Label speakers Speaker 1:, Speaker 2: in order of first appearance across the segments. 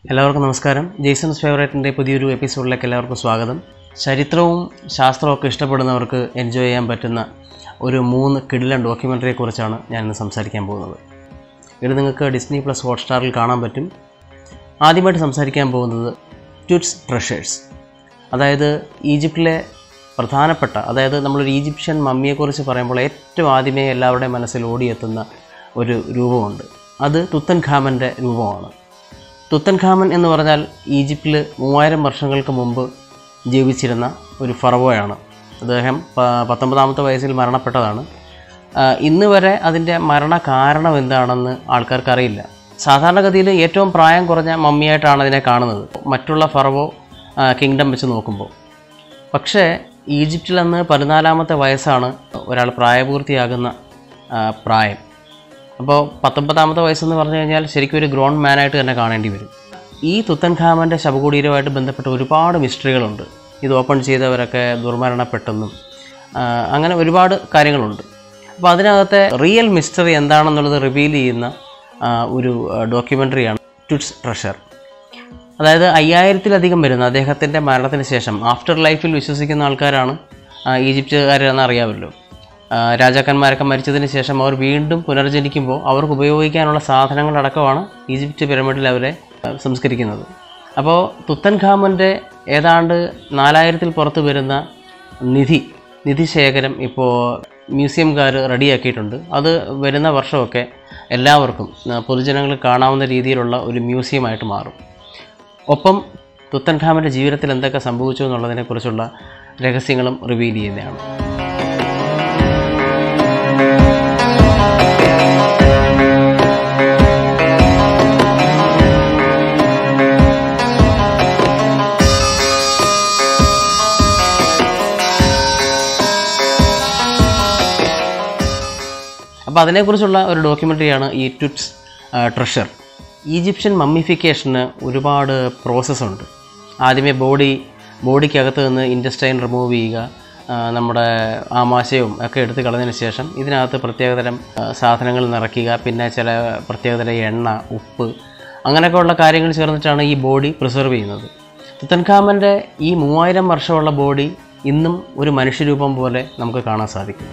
Speaker 1: എല്ലാവർക്കും നമസ്കാരം ജെയ്സൺസ് ഫേവറേറ്റിൻ്റെ പുതിയൊരു എപ്പിസോഡിലേക്ക് എല്ലാവർക്കും സ്വാഗതം ചരിത്രവും ശാസ്ത്രവും ഒക്കെ ഇഷ്ടപ്പെടുന്നവർക്ക് എൻജോയ് ചെയ്യാൻ പറ്റുന്ന ഒരു മൂന്ന് കിടിലൻ ഡോക്യുമെൻ്ററിയെക്കുറിച്ചാണ് ഞാൻ ഇന്ന് സംസാരിക്കാൻ പോകുന്നത് ഇത് നിങ്ങൾക്ക് ഡിസ്നി പ്ലസ് ഹോട്ട്സ്റ്റാറിൽ കാണാൻ പറ്റും ആദ്യമായിട്ട് സംസാരിക്കാൻ പോകുന്നത് ട്വിറ്റ്സ് ട്രഷേഴ്സ് അതായത് ഈജിപ്തിലെ പ്രധാനപ്പെട്ട അതായത് നമ്മളൊരു ഈജിപ്ഷ്യൻ മമ്മിയെക്കുറിച്ച് പറയുമ്പോൾ ഏറ്റവും ആദ്യമേ എല്ലാവരുടെയും മനസ്സിൽ ഓടിയെത്തുന്ന ഒരു രൂപമുണ്ട് അത് തുത്തൻ ഖാമൻ്റെ രൂപമാണ് തുത്തൻ ഖാമൻ എന്ന് പറഞ്ഞാൽ ഈജിപ്തിൽ മൂവായിരം വർഷങ്ങൾക്ക് മുമ്പ് ജീവിച്ചിരുന്ന ഒരു ഫറവോയാണ് അദ്ദേഹം പ- പത്തൊമ്പതാമത്തെ വയസ്സിൽ മരണപ്പെട്ടതാണ് ആ, ഇന്ന് വരെ അതിൻ്റെ മരണ കാരണം എന്താണെന്ന് ആൾക്കാർക്ക് അറിയില്ല സാധാരണഗതിയിൽ ഏറ്റവും പ്രായം കുറഞ്ഞ മമ്മിയായിട്ടാണ് അതിനെ കാണുന്നത് മറ്റുള്ള ഫറവോ കിങ്ഡം വെച്ച് നോക്കുമ്പോൾ പക്ഷേ ഈജിപ്തിൽ അന്ന് പതിനാലാമത്തെ വയസ്സാണ് ഒരാൾ പ്രായപൂർത്തിയാകുന്ന ആ, പ്രായം അപ്പോൾ പത്തൊമ്പതാമത്തെ വയസ്സെന്ന് പറഞ്ഞു കഴിഞ്ഞാൽ ശരിക്കും ഒരു ഗ്രോൺ മാനായിട്ട് തന്നെ കാണേണ്ടി വരും ഈ തുത്തൻ ഖാമൻ്റെ ശവകുടീരവുമായിട്ട് ബന്ധപ്പെട്ട ഒരുപാട് മിസ്റ്ററികളുണ്ട് ഇത് ഓപ്പൺ ചെയ്തവരൊക്കെ ദുർമരണപ്പെട്ടെന്നും ആ, അങ്ങനെ ഒരുപാട് കാര്യങ്ങളുണ്ട് അപ്പോൾ അതിനകത്തെ റിയൽ മിസ്റ്ററി എന്താണെന്നുള്ളത് റിവീൽ ചെയ്യുന്ന ആ, ഒരു ഡോക്യുമെൻ്ററിയാണ് ട്വിറ്റ്സ് ട്രഷർ അതായത് അയ്യായിരത്തിലധികം വരുന്ന അദ്ദേഹത്തിൻ്റെ മരണത്തിന് ശേഷം ആഫ്റ്റർ ലൈഫിൽ വിശ്വസിക്കുന്ന ആൾക്കാരാണ് ആ, ഈജിപ്തുകാരെന്ന് അറിയാമല്ലോ ആ, രാജാക്കന്മാരൊക്കെ മരിച്ചതിന് ശേഷം അവർ വീണ്ടും പുനർജനിക്കുമ്പോൾ അവർക്ക് ഉപയോഗിക്കാനുള്ള സാധനങ്ങളടക്കമാണ് ഈജിപ്റ്റ് പിരമിഡിൽ അവരെ ആ, സംസ്കരിക്കുന്നത് അപ്പോൾ തുത്തൻ ഖാമൻ്റെ ഏതാണ്ട് നാലായിരത്തിൽ പുറത്ത് വരുന്ന നിധി നിധി ശേഖരം ഇപ്പോൾ മ്യൂസിയംകാർ റെഡിയാക്കിയിട്ടുണ്ട് അത് വരുന്ന വർഷമൊക്കെ എല്ലാവർക്കും ആ, പൊതുജനങ്ങൾ കാണാവുന്ന രീതിയിലുള്ള ഒരു മ്യൂസിയമായിട്ട് മാറും ഒപ്പം തുത്തൻഖാമിൻ്റെ ജീവിതത്തിൽ എന്തൊക്കെ സംഭവിച്ചു എന്നുള്ളതിനെക്കുറിച്ചുള്ള രഹസ്യങ്ങളും റിവീൽ ചെയ്യുന്നതാണ് അപ്പോൾ അതിനെക്കുറിച്ചുള്ള ഒരു ഡോക്യുമെൻ്ററിയാണ് ഈ ട്വിറ്റ്സ് ട്രഷർ ഈജിപ്ഷ്യൻ മമ്മിഫിക്കേഷന് ഒരുപാട് പ്രോസസ്സുണ്ട് ആദ്യമേ ബോഡി ബോഡിക്കകത്ത് നിന്ന് ഇൻറ്റസ്റ്റൈൻ റിമൂവ് ചെയ്യുക ആ, നമ്മുടെ ആമാശയവും ഒക്കെ എടുത്ത് കളഞ്ഞതിന് ശേഷം ഇതിനകത്ത് പ്രത്യേകതരം ആ, സാധനങ്ങൾ നിറയ്ക്കുക പിന്നെ ചില പ്രത്യേകതരം എണ്ണ ഉപ്പ് അങ്ങനെയൊക്കെയുള്ള കാര്യങ്ങൾ ചേർന്നിട്ടാണ് ഈ ബോഡി പ്രിസർവ് ചെയ്യുന്നത് തുത്തൻഖാമൻ്റെ ഈ മൂവായിരം വർഷമുള്ള ബോഡി ഇന്നും ഒരു മനുഷ്യരൂപം പോലെ നമുക്ക് കാണാൻ സാധിക്കും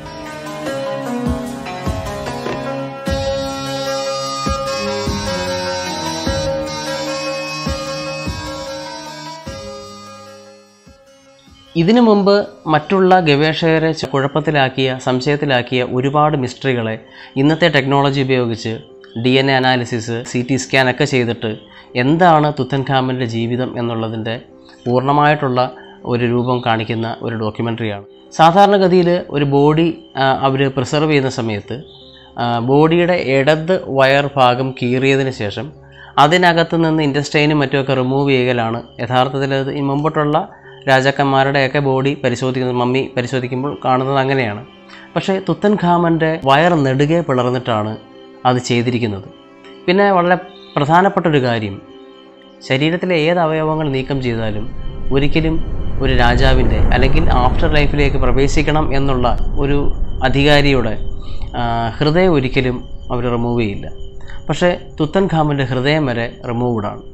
Speaker 1: ഇതിനു മുമ്പ് മറ്റുള്ള ഗവേഷകരെ ച- കുഴപ്പത്തിലാക്കിയ സംശയത്തിലാക്കിയ ഒരുപാട് മിസ്റ്ററികളെ ഇന്നത്തെ ടെക്നോളജി ഉപയോഗിച്ച് D N A analysis C T scan ഒക്കെ ചെയ്തിട്ട് എന്താണ് തുത്തൻഖാമൻ്റെ ജീവിതം എന്നുള്ളതിൻ്റെ പൂർണ്ണമായിട്ടുള്ള ഒരു രൂപം കാണിക്കുന്ന ഒരു ഡോക്യുമെൻ്ററിയാണ് സാധാരണഗതിയിൽ ഒരു ബോഡി അവർ പ്രിസർവ് ചെയ്യുന്ന സമയത്ത് ആ, ബോഡിയുടെ ഇടത് വയർ ഭാഗം കീറിയതിന് ശേഷം അതിനകത്ത് നിന്ന് ഇൻറ്റസ്റ്റൈനും മറ്റുമൊക്കെ റിമൂവ് ചെയ്യലാണ് യഥാർത്ഥത്തിൽ അത് ഈ മുമ്പോട്ടുള്ള രാജാക്കന്മാരുടെയൊക്കെ ബോഡി പരിശോധിക്കുന്നത് മമ്മി പരിശോധിക്കുമ്പോൾ കാണുന്നത് അങ്ങനെയാണ് പക്ഷേ തുത്തൻ ഖാമൻ്റെ വയർ നെടുകെ പിളർന്നിട്ടാണ് അത് ചെയ്തിരിക്കുന്നത് പിന്നെ വളരെ പ്രധാനപ്പെട്ട ഒരു കാര്യം ശരീരത്തിലെ ഏത് അവയവങ്ങൾ നീക്കം ചെയ്താലും ഒരിക്കലും ഒരു രാജാവിൻ്റെ അല്ലെങ്കിൽ ആഫ്റ്റർ ലൈഫിലേക്ക് പ്രവേശിക്കണം എന്നുള്ള ഒരു അധികാരിയുടെ ആ, ഹൃദയം ഒരിക്കലും അവർ റിമൂവ് ചെയ്യില്ല പക്ഷേ തുത്തൻ ഖാമിൻ്റെ ഹൃദയം വരെ റിമൂവ്ഡ് ആണ്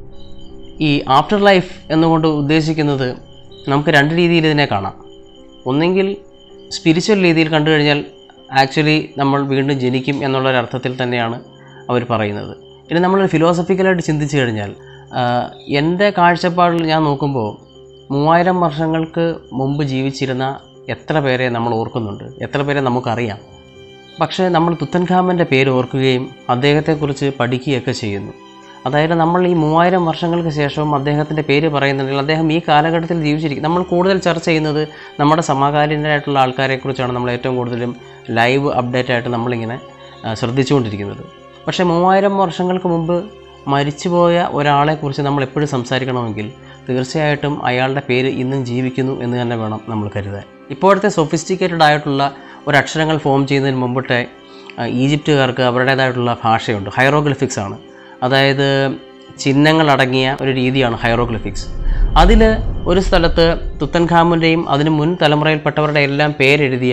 Speaker 1: ഈ ആഫ്റ്റർ ലൈഫ് എന്നുകൊണ്ട് ഉദ്ദേശിക്കുന്നത് നമുക്ക് രണ്ട് രീതിയിൽ ഇതിനെ കാണാം ഒന്നെങ്കിൽ സ്പിരിച്വൽ രീതിയിൽ കണ്ടു കഴിഞ്ഞാൽ ആക്ച്വലി നമ്മൾ വീണ്ടും ജനിക്കും എന്നുള്ളൊരർത്ഥത്തിൽ തന്നെയാണ് അവർ പറയുന്നത് ഇനി നമ്മൾ ഫിലോസഫിക്കലായിട്ട് ചിന്തിച്ചു കഴിഞ്ഞാൽ ആ, എൻ്റെ കാഴ്ചപ്പാടിൽ ഞാൻ നോക്കുമ്പോൾ മൂവായിരം വർഷങ്ങൾക്ക് മുമ്പ് ജീവിച്ചിരുന്ന എത്ര പേരെ നമ്മൾ ഓർക്കുന്നുണ്ട് എത്ര പേരെ നമുക്കറിയാം പക്ഷേ നമ്മൾ തുത്തൻഖാമൻ്റെ പേര് ഓർക്കുകയും അദ്ദേഹത്തെക്കുറിച്ച് പഠിക്കുകയൊക്കെ ചെയ്യുന്നു അതായത് നമ്മൾ ഈ മൂവായിരം വർഷങ്ങൾക്ക് ശേഷവും അദ്ദേഹത്തിൻ്റെ പേര് പറയുന്നുണ്ടെങ്കിൽ അദ്ദേഹം ഈ കാലഘട്ടത്തിൽ ജീവിച്ചിരിക്കും നമ്മൾ കൂടുതൽ ചർച്ച ചെയ്യുന്നത് നമ്മുടെ സമകാലീനരായിട്ടുള്ള ആൾക്കാരെക്കുറിച്ചാണ് നമ്മൾ ഏറ്റവും കൂടുതലും ലൈവ് അപ്ഡേറ്റ് ആയിട്ട് നമ്മളിങ്ങനെ ആ, ശ്രദ്ധിച്ചുകൊണ്ടിരിക്കുന്നത് പക്ഷേ മൂവായിരം വർഷങ്ങൾക്ക് മുമ്പ് മരിച്ചുപോയ ഒരാളെക്കുറിച്ച് നമ്മൾ എപ്പോഴും സംസാരിക്കണമെങ്കിൽ തീർച്ചയായിട്ടും അയാളുടെ പേര് ഇന്നും ജീവിക്കുന്നു എന്ന് തന്നെ വേണം നമ്മൾ കരുതാൻ ഇപ്പോഴത്തെ സൊഫിസ്റ്റിക്കേറ്റഡ് ആയിട്ടുള്ള ഒരു അക്ഷരങ്ങൾ ഫോം ചെയ്യുന്നതിന് മുമ്പത്തെ ആ, ഈജിപ്തുകാർക്ക് അവരുടേതായിട്ടുള്ള ഭാഷയുണ്ട് ഹൈറോഗ്ലിഫിക്സ് ആണ് അതായത് ചിഹ്നങ്ങളടങ്ങിയ ഒരു രീതിയാണ് ഹൈറോഗ്ലിഫിക്സ് അതിൽ ഒരു സ്ഥലത്ത് തുത്തൻഖാമിൻ്റെയും അതിന് മുൻ തലമുറയിൽപ്പെട്ടവരുടെ എല്ലാം പേരെഴുതിയ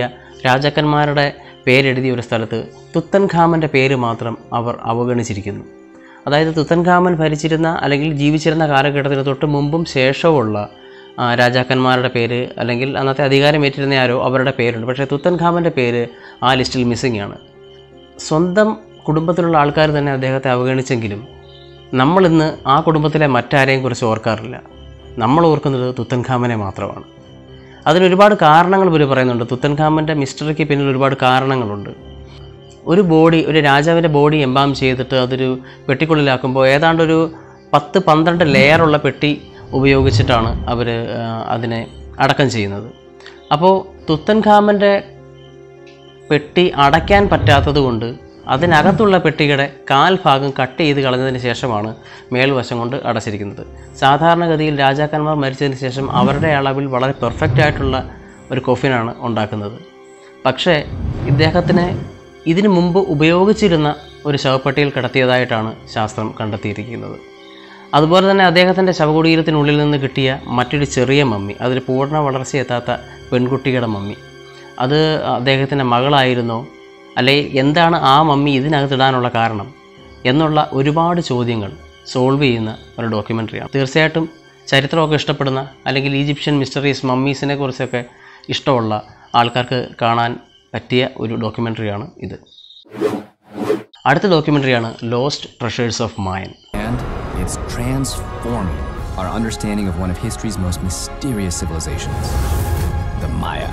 Speaker 1: രാജാക്കന്മാരുടെ പേരെഴുതിയ ഒരു സ്ഥലത്ത് തുത്തൻഖാമൻ്റെ പേര് മാത്രം അവർ അവഗണിച്ചിരിക്കുന്നു അതായത് തുത്തൻഖാമൻ ഭരിച്ചിരുന്ന അല്ലെങ്കിൽ ജീവിച്ചിരുന്ന കാലഘട്ടത്തിന് തൊട്ട് മുമ്പും ശേഷവുമുള്ള ആ, രാജാക്കന്മാരുടെ പേര് അല്ലെങ്കിൽ അന്നത്തെ അധികാരം ഏറ്റിരുന്ന ആരോ അവരുടെ പേരുണ്ട് പക്ഷേ തുത്തൻഖാമൻ്റെ പേര് ആ ലിസ്റ്റിൽ മിസ്സിംഗ് ആണ് സ്വന്തം കുടുംബത്തിലുള്ള ആൾക്കാർ തന്നെ അദ്ദേഹത്തെ അവഗണിച്ചെങ്കിലും നമ്മളിന്ന് ആ കുടുംബത്തിലെ മറ്റാരെയും കുറിച്ച് ഓർക്കാറില്ല നമ്മൾ ഓർക്കുന്നത് തുത്തൻഖാമനെ മാത്രമാണ് അതിന് ഒരുപാട് കാരണങ്ങൾ ഇവർ പറയുന്നുണ്ട് തുത്തൻഖാമൻ്റെ മിസ്റ്ററിക്ക് പിന്നിൽ ഒരുപാട് കാരണങ്ങളുണ്ട് ഒരു ബോഡി ഒരു രാജാവിൻ്റെ ബോഡി എംബാം ചെയ്തിട്ട് അതൊരു പെട്ടിക്കുള്ളിലാക്കുമ്പോൾ ഏതാണ്ട് ഒരു പത്ത് പന്ത്രണ്ട് ലെയറുള്ള പെട്ടി ഉപയോഗിച്ചിട്ടാണ് അവർ അതിനെ അടക്കം ചെയ്യുന്നത് അപ്പോൾ തുത്തൻഖാമൻ്റെ പെട്ടി അടയ്ക്കാൻ പറ്റാത്തത് കൊണ്ട് അതിനകത്തുള്ള പെട്ടിയുടെ കാൽ ഭാഗം കട്ട് ചെയ്ത് കളഞ്ഞതിന് ശേഷമാണ് മേൽവശം കൊണ്ട് അടച്ചിരിക്കുന്നത് സാധാരണഗതിയിൽ രാജാക്കന്മാർ മരിച്ചതിന് ശേഷം അവരുടെ അളവിൽ വളരെ പെർഫെക്റ്റ് ആയിട്ടുള്ള ഒരു കൊഫിനാണ് ഉണ്ടാക്കുന്നത് പക്ഷേ ഇദ്ദേഹത്തിന് ഇതിനു മുമ്പ് ഉപയോഗിച്ചിരുന്ന ഒരു ശവപ്പെട്ടിയിൽ കിടത്തിയതായിട്ടാണ് ശാസ്ത്രം കണ്ടെത്തിയിരിക്കുന്നത് അതുപോലെ തന്നെ അദ്ദേഹത്തിൻ്റെ ശവകുടീരത്തിനുള്ളിൽ നിന്ന് കിട്ടിയ മറ്റൊരു ചെറിയ മമ്മി അതിൽ പൂർണ്ണ വളർച്ചയെത്താത്ത പെൺകുട്ടിയുടെ മമ്മി അത് അദ്ദേഹത്തിൻ്റെ മകളായിരുന്നോ അല്ലെങ്കിൽ എന്താണ് ആ മമ്മി ഇതിനകത്തിടാനുള്ള കാരണം എന്നുള്ള ഒരുപാട് ചോദ്യങ്ങൾ സോൾവ് ചെയ്യുന്ന ഒരു ഡോക്യുമെൻ്ററിയാണ് തീർച്ചയായിട്ടും ചരിത്രമൊക്കെ ഇഷ്ടപ്പെടുന്ന അല്ലെങ്കിൽ ഈജിപ്ഷ്യൻ മിസ്റ്ററീസ് മമ്മീസിനെ കുറിച്ചൊക്കെ ഇഷ്ടമുള്ള ആൾക്കാർക്ക് കാണാൻ പറ്റിയ ഒരു ഡോക്യുമെൻ്ററിയാണ് ഇത് അടുത്ത ഡോക്യുമെൻ്ററിയാണ് lost treasures of Maya
Speaker 2: And it's transforming our understanding of one of history's most mysterious civilizations, the Maya.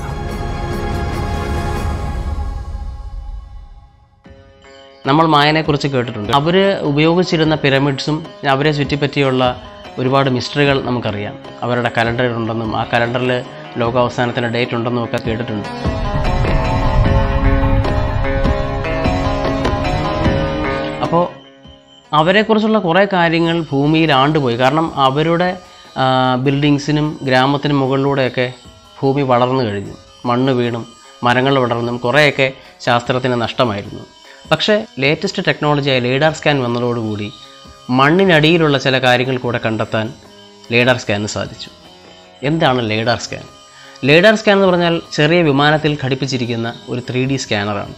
Speaker 1: നമ്മൾ മായനെക്കുറിച്ച് കേട്ടിട്ടുണ്ട് അവർ ഉപയോഗിച്ചിരുന്ന പിരമിഡ്സും അവരെ ചുറ്റിപ്പറ്റിയുള്ള ഒരുപാട് മിസ്റ്ററികൾ നമുക്കറിയാം അവരുടെ കലണ്ടർ ഉണ്ടെന്നും ആ കലണ്ടറിൽ ലോകാവസാനത്തിൻ്റെ ഡേറ്റ് ഉണ്ടെന്നും ഒക്കെ കേട്ടിട്ടുണ്ട് അപ്പോൾ അവരെക്കുറിച്ചുള്ള കുറേ കാര്യങ്ങൾ ഭൂമിയിൽ ആണ്ടുപോയി കാരണം അവരുടെ ബിൽഡിങ്സിനും ഗ്രാമത്തിനും മുകളിലൂടെയൊക്കെ ഭൂമി വളർന്നു കഴിഞ്ഞു മണ്ണ് വീണും മരങ്ങൾ വളർന്നും കുറേയൊക്കെ ശാസ്ത്രത്തിന് നഷ്ടമായിരുന്നു പക്ഷേ ലേറ്റസ്റ്റ് ടെക്നോളജിയായ ലേഡാർ സ്കാൻ വന്നതോടുകൂടി മണ്ണിനടിയിലുള്ള ചില കാര്യങ്ങൾ കൂടെ കണ്ടെത്താൻ ലേഡാർ സ്കാനിന് സാധിച്ചു എന്താണ് ലേഡാർ സ്കാൻ ലേഡാർ സ്കാൻ എന്ന് പറഞ്ഞാൽ ചെറിയ വിമാനത്തിൽ ഘടിപ്പിച്ചിരിക്കുന്ന ഒരു ത്രീ ഡി സ്കാനറാണ്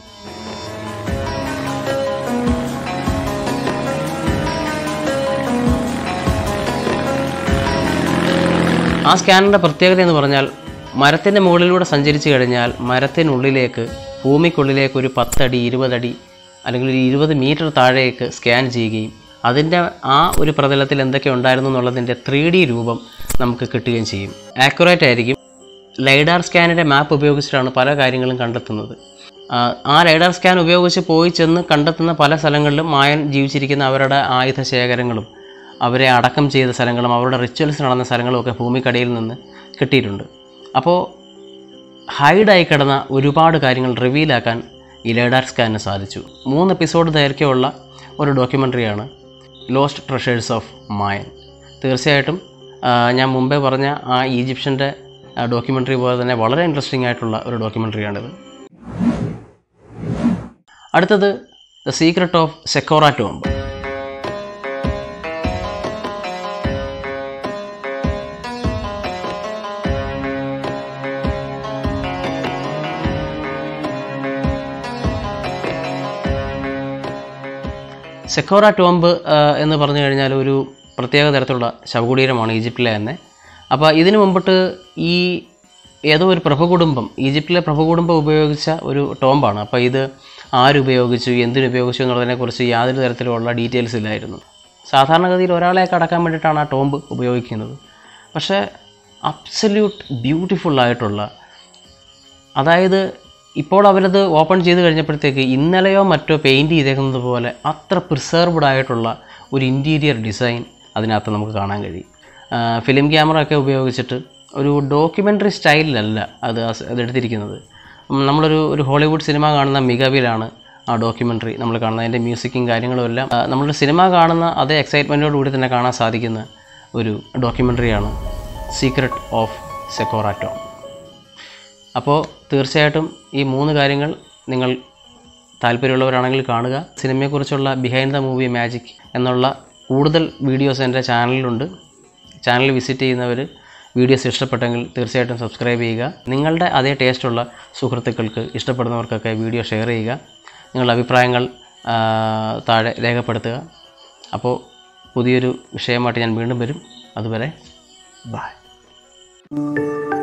Speaker 1: ആ സ്കാനറിൻ്റെ പ്രത്യേകത എന്ന് പറഞ്ഞാൽ മരത്തിൻ്റെ മുകളിലൂടെ സഞ്ചരിച്ചു കഴിഞ്ഞാൽ മരത്തിനുള്ളിലേക്ക് ഭൂമിക്കുള്ളിലേക്ക് ഒരു പത്തടി ഇരുപതടി അല്ലെങ്കിൽ ഒരു ഇരുപത് മീറ്റർ താഴേക്ക് സ്കാൻ ചെയ്യുകയും അതിൻ്റെ ആ ഒരു പ്രതലത്തിൽ എന്തൊക്കെ ഉണ്ടായിരുന്നു എന്നുള്ളതിൻ്റെ ത്രീ ഡി രൂപം നമുക്ക് കിട്ടുകയും ചെയ്യും ആക്യുറേറ്റ് ആയിരിക്കും ലൈഡാർ സ്കാനിൻ്റെ മാപ്പ് ഉപയോഗിച്ചിട്ടാണ് പല കാര്യങ്ങളും കണ്ടെത്തുന്നത് ആ, ആ ലൈഡാർ സ്കാൻ ഉപയോഗിച്ച് പോയി ചെന്ന് കണ്ടെത്തുന്ന പല സ്ഥലങ്ങളിലും മായൻ ജീവിച്ചിരിക്കുന്ന അവരുടെ ആയുധ ശേഖരങ്ങളും അവരെ അടക്കം ചെയ്ത സ്ഥലങ്ങളും അവരുടെ റിച്വൽസ് നടന്ന സ്ഥലങ്ങളും ഒക്കെ ഭൂമിക്കടിയിൽ നിന്ന് കിട്ടിയിട്ടുണ്ട് അപ്പോൾ ഹൈഡായി കിടന്ന ഒരുപാട് കാര്യങ്ങൾ റിവീലാക്കാൻ ഈ ലേഡാർ സ്കാനിന് സാധിച്ചു മൂന്ന് എപ്പിസോഡ് ദൈർഘ്യമുള്ള ഒരു ഡോക്യുമെൻ്ററിയാണ് ലോസ്റ്റ് ട്രഷേഴ്സ് ഓഫ് മായൻ തീർച്ചയായിട്ടും ആ, ഞാൻ മുമ്പേ പറഞ്ഞ ആ ഈജിപ്ഷ്യൻ്റെ ഡോക്യുമെൻ്ററി പോലെ തന്നെ വളരെ ഇൻട്രസ്റ്റിംഗ് ആയിട്ടുള്ള ഒരു ഡോക്യുമെൻ്ററിയാണിത് അടുത്തത് the secret of Saqqara tomb Saqqara tomb ആ, എന്ന് പറഞ്ഞു കഴിഞ്ഞാൽ ഒരു പ്രത്യേക തരത്തിലുള്ള ശവകുടീരമാണ് ഈജിപ്തിലെ തന്നെ അപ്പോൾ ഇതിനു മുമ്പിട്ട് ഈ ഏതോ ഒരു പ്രഭുകുടുംബം ഈജിപ്തിലെ പ്രഭുകുടുംബം ഉപയോഗിച്ച ഒരു ടോംബാണ് അപ്പോൾ ഇത് ആരുപയോഗിച്ചു എന്തിനുപയോഗിച്ചു എന്നുള്ളതിനെക്കുറിച്ച് യാതൊരു തരത്തിലുള്ള ഡീറ്റെയിൽസ് ഇല്ലായിരുന്നു സാധാരണഗതിയിൽ ഒരാളെയൊക്കെ അടക്കാൻ വേണ്ടിയിട്ടാണ് ആ ടോംബ് ഉപയോഗിക്കുന്നത് പക്ഷേ അബ്സല്യൂട്ട് ബ്യൂട്ടിഫുൾ ആയിട്ടുള്ള അതായത് ഇപ്പോൾ അവരത് ഓപ്പൺ ചെയ്ത് കഴിഞ്ഞപ്പോഴത്തേക്ക് ഇന്നലെയോ മറ്റോ പെയിൻറ് ചെയ്തേക്കുന്നത് പോലെ അത്ര പ്രിസർവ്ഡ് ആയിട്ടുള്ള ഒരു ഇൻറ്റീരിയർ ഡിസൈൻ അതിനകത്ത് നമുക്ക് കാണാൻ കഴിയും ആ, ഫിലിം ക്യാമറ ഒക്കെ ഉപയോഗിച്ചിട്ട് ഒരു ഡോക്യുമെൻ്ററി സ്റ്റൈലിലല്ല അത് അസ്- അതെടുത്തിരിക്കുന്നത് ഉം, നമ്മളൊരു ഒരു ഹോളിവുഡ് സിനിമ കാണുന്ന മികവിലാണ് ആ ഡോക്യുമെൻ്ററി നമ്മൾ കാണുന്നത് അതിൻ്റെ മ്യൂസിക്കും കാര്യങ്ങളും എല്ലാം ആ, നമ്മളൊരു സിനിമ കാണുന്ന അതേ എക്സൈറ്റ്മെൻറ്റോട് കൂടി തന്നെ കാണാൻ സാധിക്കുന്ന ഒരു ഡോക്യുമെൻ്ററിയാണ് സീക്രട്ട് ഓഫ് സെക്കോറാറ്റോ അപ്പോൾ തീർച്ചയായിട്ടും ഈ മൂന്ന് കാര്യങ്ങൾ നിങ്ങൾ താല്പര്യമുള്ളവരാണെങ്കിൽ കാണുക സിനിമയെക്കുറിച്ചുള്ള ബിഹൈൻഡ് ദ മൂവി മാജിക് എന്നുള്ള കൂടുതൽ വീഡിയോസ് എൻ്റെ ചാനലിലുണ്ട് ചാനൽ വിസിറ്റ് ചെയ്യുന്നവർ വീഡിയോസ് ഇഷ്ടപ്പെട്ടെങ്കിൽ തീർച്ചയായിട്ടും സബ്സ്ക്രൈബ് ചെയ്യുക നിങ്ങളുടെ അതേ ടേസ്റ്റുള്ള സുഹൃത്തുക്കൾക്ക് ഇഷ്ടപ്പെടുന്നവർക്കൊക്കെ വീഡിയോ ഷെയർ ചെയ്യുക നിങ്ങളുടെ അഭിപ്രായങ്ങൾ ആ, താഴെ രേഖപ്പെടുത്തുക അപ്പോൾ പുതിയൊരു വിഷയമായിട്ട് ഞാൻ വീണ്ടും വരും അതുവരെ ബായ്